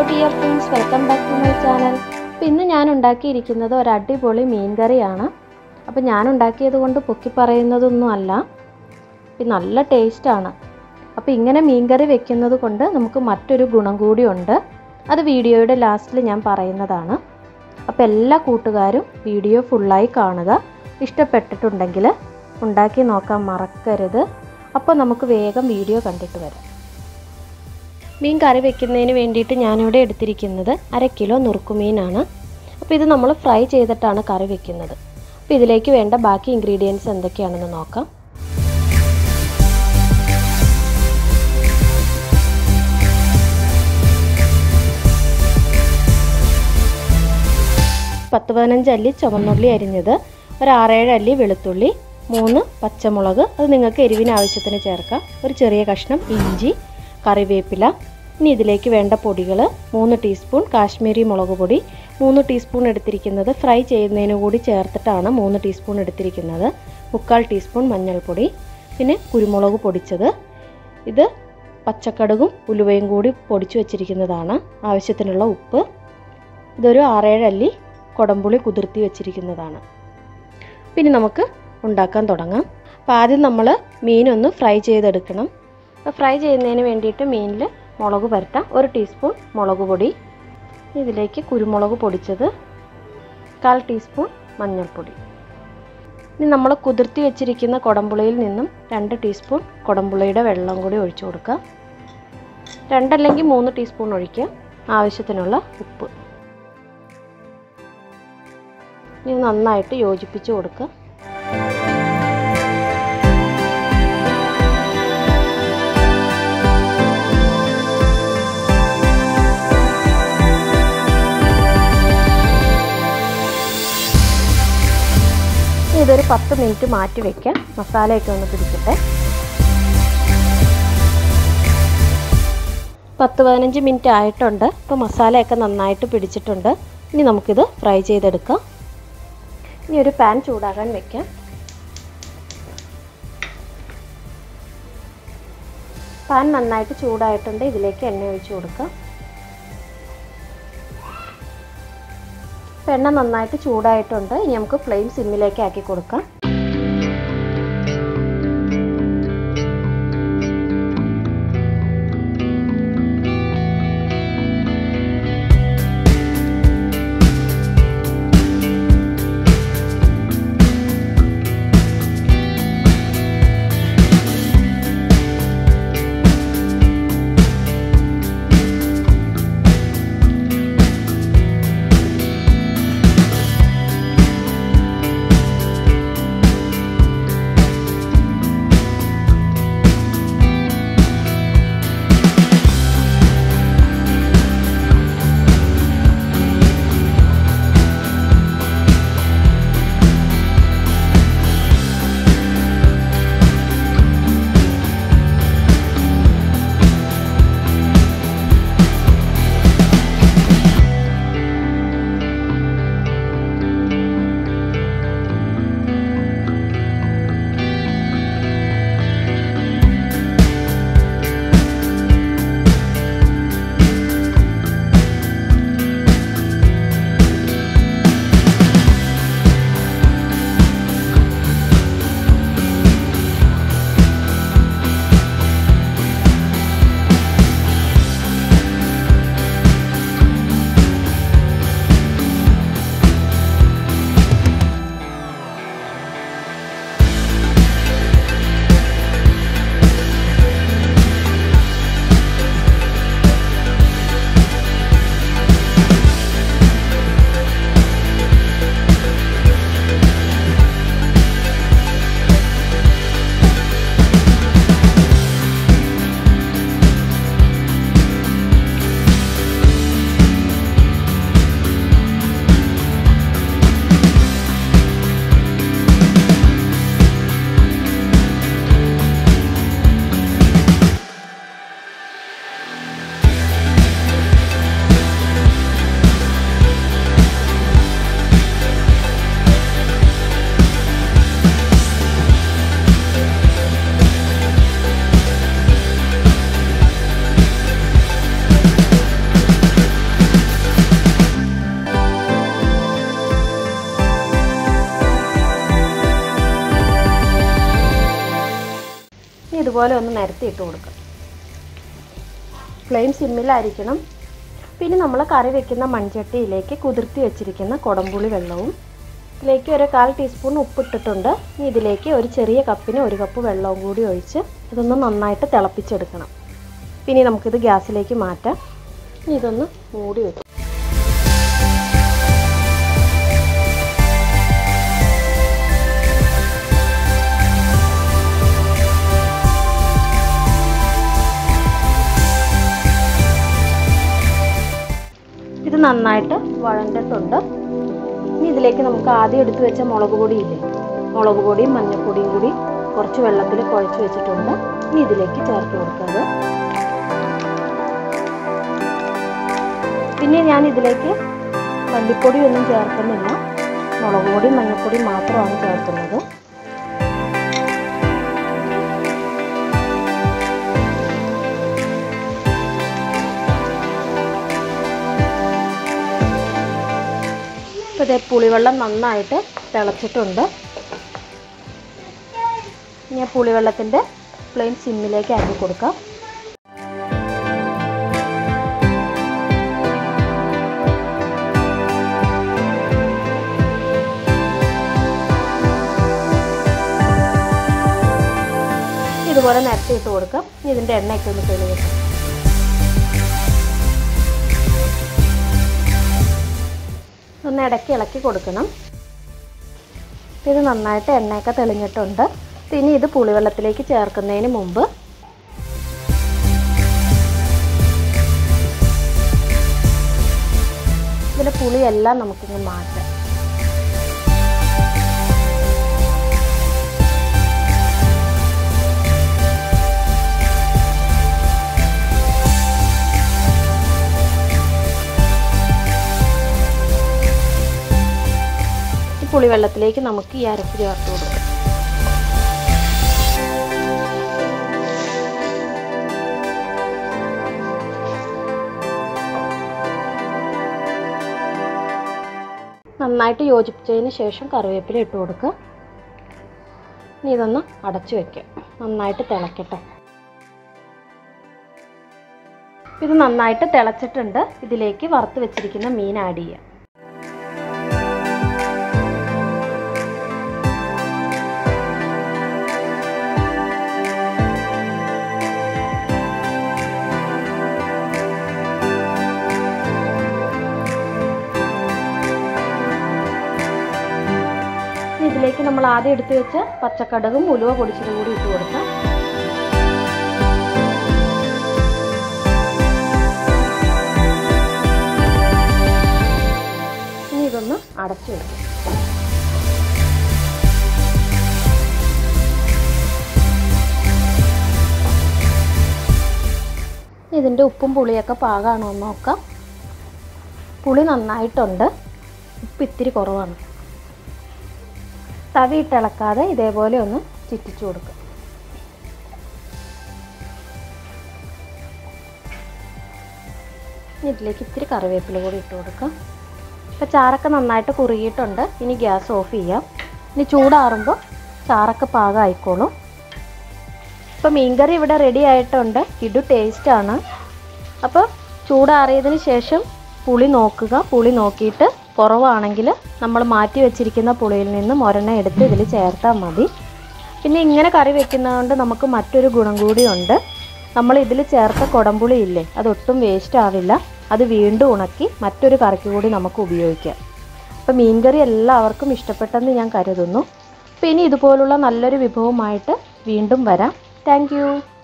dear friends welcome back to my channel അപ്പോൾ ഇന്ന് ഞാൻ ഉണ്ടാക്കിയിരിക്കുന്നത് ഒരു അടിപൊളി മീൻ കറിയാണ് അപ്പോൾ ഞാൻ ഉണ്ടാക്കിയത് കൊണ്ട് പൊക്കി പറയുന്നതൊന്നും അല്ല ഇത് നല്ല ടേസ്റ്റാണ് അപ്പോൾ ഇങ്ങനെ മീൻ കറി വെക്കുന്നത് കൊണ്ട് നമുക്ക് മറ്റൊരു ഗുണം കൂടിയുണ്ട് അത് വീഡിയോയുടെ ലാസ്റ്റിൽ ഞാൻ പറയുന്നതാണ് അപ്പോൾ എല്ലാ കൂട്ടുകാരും വീഡിയോ ഫുള്ളായി കാണുക ഇഷ്ടപ്പെട്ടിട്ടുണ്ടെങ്കിൽ ഉണ്ടാക്കി നോക്കാൻ മറക്കരുത് അപ്പോൾ നമുക്ക് വേഗം വീഡിയോ കണ്ടിട്ട് വരാം മീൻ കറി വെക്കുന്നതിന് വേണ്ടിയിട്ട് ഞാനിവിടെ എടുത്തിരിക്കുന്നത് അര കിലോ നുറുക്കുമീനാണ് അപ്പോൾ ഇത് നമ്മൾ ഫ്രൈ ചെയ്തിട്ടാണ് കറി വെക്കുന്നത് അപ്പോൾ ഇതിലേക്ക് വേണ്ട ബാക്കി ഇൻഗ്രീഡിയൻസ് എന്തൊക്കെയാണെന്ന് നോക്കാം പത്ത് പതിനഞ്ച് അല്ലി ചുവന്നുള്ളി അരിഞ്ഞത് ഒരു ആറേഴ് അല്ലി വെളുത്തുള്ളി മൂന്ന് പച്ചമുളക് അത് നിങ്ങൾക്ക് എരിവിന് ആവശ്യത്തിന് ചേർക്കാം ഒരു ചെറിയ കഷ്ണം ഇഞ്ചി കറിവേപ്പില ഇനി ഇതിലേക്ക് വേണ്ട പൊടികൾ മൂന്ന് ടീസ്പൂൺ കാശ്മീരി മുളക് പൊടി മൂന്ന് ടീസ്പൂൺ എടുത്തിരിക്കുന്നത് ഫ്രൈ ചെയ്യുന്നതിന് കൂടി ചേർത്തിട്ടാണ് മൂന്ന് ടീസ്പൂൺ എടുത്തിരിക്കുന്നത് മുക്കാൽ ടീസ്പൂൺ മഞ്ഞൾപ്പൊടി പിന്നെ കുരുമുളക് പൊടിച്ചത് ഇത് പച്ചക്കടുകും ഉലുവയും കൂടി പൊടിച്ചു വച്ചിരിക്കുന്നതാണ് ആവശ്യത്തിനുള്ള ഉപ്പ് ഇതൊരു ആറേഴ് അല്ലി കുടംപുളി കുതിർത്തി വെച്ചിരിക്കുന്നതാണ് പിന്നെ നമുക്ക് ഉണ്ടാക്കാൻ തുടങ്ങാം അപ്പോൾ ആദ്യം നമ്മൾ മീനൊന്ന് ഫ്രൈ ചെയ്തെടുക്കണം അപ്പോൾ ഫ്രൈ ചെയ്യുന്നതിന് വേണ്ടിയിട്ട് മീനിൽ മുളക് പുരട്ടാം ഒരു ടീസ്പൂൺ മുളക് പൊടി ഇതിലേക്ക് കുരുമുളക് പൊടിച്ചത് കാൽ ടീസ്പൂൺ മഞ്ഞൾപ്പൊടി ഇനി നമ്മൾ കുതിർത്തി വെച്ചിരിക്കുന്ന കുടംപുളിയിൽ നിന്നും രണ്ട് ടീസ്പൂൺ കുടംപുളിയുടെ വെള്ളം കൂടി ഒഴിച്ചു കൊടുക്കുക രണ്ടല്ലെങ്കിൽ മൂന്ന് ടീസ്പൂൺ ഒഴിക്കുക ആവശ്യത്തിനുള്ള ഉപ്പ് ഇനി നന്നായിട്ട് യോജിപ്പിച്ച് കൊടുക്കുക ഇതൊരു പത്ത് മിനിറ്റ് മാറ്റി വയ്ക്കാം മസാലയൊക്കെ ഒന്ന് പിടിക്കട്ടെ പത്ത് പതിനഞ്ച് മിനിറ്റ് ആയിട്ടുണ്ട് ഇപ്പോൾ മസാലയൊക്കെ നന്നായിട്ട് പിടിച്ചിട്ടുണ്ട് ഇനി നമുക്കിത് ഫ്രൈ ചെയ്തെടുക്കാം ഇനി ഒരു പാൻ ചൂടാകാൻ വെക്കാം പാൻ നന്നായിട്ട് ചൂടായിട്ടുണ്ട് ഇതിലേക്ക് എണ്ണ ഒഴിച്ച് കൊടുക്കാം എണ്ണ നന്നായിട്ട് ചൂടായിട്ടുണ്ട് ഇനി നമുക്ക് ഫ്ലെയിം സിമ്മിലേക്ക് ആക്കി കൊടുക്കാം ഇതുപോലെ ഒന്ന് നിരത്തി ഇട്ട് കൊടുക്കുക ഫ്ലെയിം സിമ്മിലായിരിക്കണം പിന്നെ നമ്മൾ കറി വെക്കുന്ന മൺചട്ടിയിലേക്ക് കുതിർത്തി വെച്ചിരിക്കുന്ന കുടംപുളി വെള്ളവും ഇതിലേക്ക് ഒരു കാൽ ടീസ്പൂൺ ഉപ്പിട്ടിട്ടുണ്ട് ഇനി ഇതിലേക്ക് ഒരു ചെറിയ കപ്പിന് ഒരു കപ്പ് വെള്ളവും കൂടി ഒഴിച്ച് ഇതൊന്ന് നന്നായിട്ട് തിളപ്പിച്ചെടുക്കണം പിന്നെ നമുക്കിത് ഗ്യാസിലേക്ക് മാറ്റാം ഇനി ഇതൊന്ന് മൂടി വെക്കും ഇത് നന്നായിട്ട് വഴണ്ടിട്ടുണ്ട് ഇനി ഇതിലേക്ക് നമുക്ക് ആദ്യം എടുത്തു വെച്ച മുളക് പൊടിയില്ലേ മുളക് പൊടിയും മഞ്ഞൾപ്പൊടിയും കൂടി കുറച്ച് വെള്ളത്തിൽ കുഴച്ച് വെച്ചിട്ടുണ്ട് ഇനി ഇതിലേക്ക് ചേർത്ത് കൊടുക്കുന്നത് പിന്നെ ഞാൻ ഇതിലേക്ക് മല്ലിപ്പൊടി ഒന്നും ചേർക്കുന്നില്ല മുളക് പൊടിയും മഞ്ഞൾപ്പൊടിയും മാത്രമാണ് ചേർക്കുന്നത് ഇപ്പോൾ ഇതേ പുളിവെള്ളം നന്നായിട്ട് തിളച്ചിട്ടുണ്ട് ഇനി ആ പുളിവെള്ളത്തിൻ്റെ ഫ്ലെയിം സിമ്മിലേക്ക് ആക്കി കൊടുക്കാം ഇതുപോലെ നിരത്തി ഇട്ട് കൊടുക്കാം ഇനി ഇതിൻ്റെ എണ്ണയൊക്കെ ഒന്ന് തെളിയട്ടെ ഒന്ന് ഇടയ്ക്ക് ഇളക്കി കൊടുക്കണം ഇത് നന്നായിട്ട് എണ്ണയൊക്കെ തെളിഞ്ഞിട്ടുണ്ട് ഇനി ഇത് പുളിവെള്ളത്തിലേക്ക് ചേർക്കുന്നതിന് മുമ്പ് ഇതിലെ പുളിയെല്ലാം നമുക്കിങ്ങ് മാറ്റാം ഈ പുളിവെള്ളത്തിലേക്ക് നമുക്ക് ഈ അരപ്പ് ചേർത്ത് കൊടുക്കാം നന്നായിട്ട് യോജിപ്പിച്ചതിന് ശേഷം കറിവേപ്പില ഇട്ട് കൊടുക്കുക ഇനി ഇതൊന്ന് അടച്ചു വെക്കാം നന്നായിട്ട് തിളക്കട്ടെ ഇത് നന്നായിട്ട് തിളച്ചിട്ടുണ്ട് ഇതിലേക്ക് വറുത്ത് വെച്ചിരിക്കുന്ന മീൻ ആഡ് ചെയ്യാം ഇതിലേക്ക് നമ്മൾ ആദ്യം എടുത്തു വെച്ച പച്ചക്കടകും ഉലുവ പൊടിച്ചതും കൂടി ഇട്ട് കൊടുക്കാം ഇനി ഇതൊന്ന് അടച്ചു വെക്കും ഇതിൻ്റെ ഉപ്പും പുളിയൊക്കെ പാകമാണോ എന്ന് നോക്കാം പുളി നന്നായിട്ടുണ്ട് ഉപ്പ് ഇത്തിരി കുറവാണ് തവിയിട്ട് ഇളക്കാതെ ഇതേപോലെ ഒന്ന് ചുറ്റിച്ചു കൊടുക്കുക ഇതിലേക്ക് ഇത്തിരി കറിവേപ്പില കൂടി ഇട്ട് കൊടുക്കാം ഇപ്പോൾ ചാറൊക്കെ നന്നായിട്ട് കുറുകിയിട്ടുണ്ട് ഇനി ഗ്യാസ് ഓഫ് ചെയ്യാം ഇനി ചൂടാറുമ്പോൾ ചാറൊക്കെ പാകമായിക്കോളും ഇപ്പോൾ മീൻകറി ഇവിടെ റെഡി ആയിട്ടുണ്ട് ഇടു ടേസ്റ്റാണ് അപ്പോൾ ചൂടാറിയതിന് ശേഷം പുളി നോക്കുക പുളി നോക്കിയിട്ട് കുറവാണെങ്കിൽ നമ്മൾ മാറ്റി വെച്ചിരിക്കുന്ന പുളിയിൽ നിന്ന് ഒരെണ്ണം എടുത്ത് ഇതിൽ ചേർത്താൽ മതി പിന്നെ ഇങ്ങനെ കറി വെക്കുന്നതുകൊണ്ട് നമുക്ക് മറ്റൊരു ഗുണം കൂടിയുണ്ട് നമ്മൾ ഇതിൽ ചേർത്ത കുടംപുളി ഇല്ലേ അതൊട്ടും വേസ്റ്റ് ആവില്ല അത് വീണ്ടും ഉണക്കി മറ്റൊരു കറിക്ക് കൂടി നമുക്ക് ഉപയോഗിക്കാം അപ്പോൾ മീൻകറി എല്ലാവർക്കും ഇഷ്ടപ്പെട്ടെന്ന് ഞാൻ കരുതുന്നു അപ്പോൾ ഇനി ഇതുപോലുള്ള നല്ലൊരു വിഭവമായിട്ട് വീണ്ടും വരാം താങ്ക്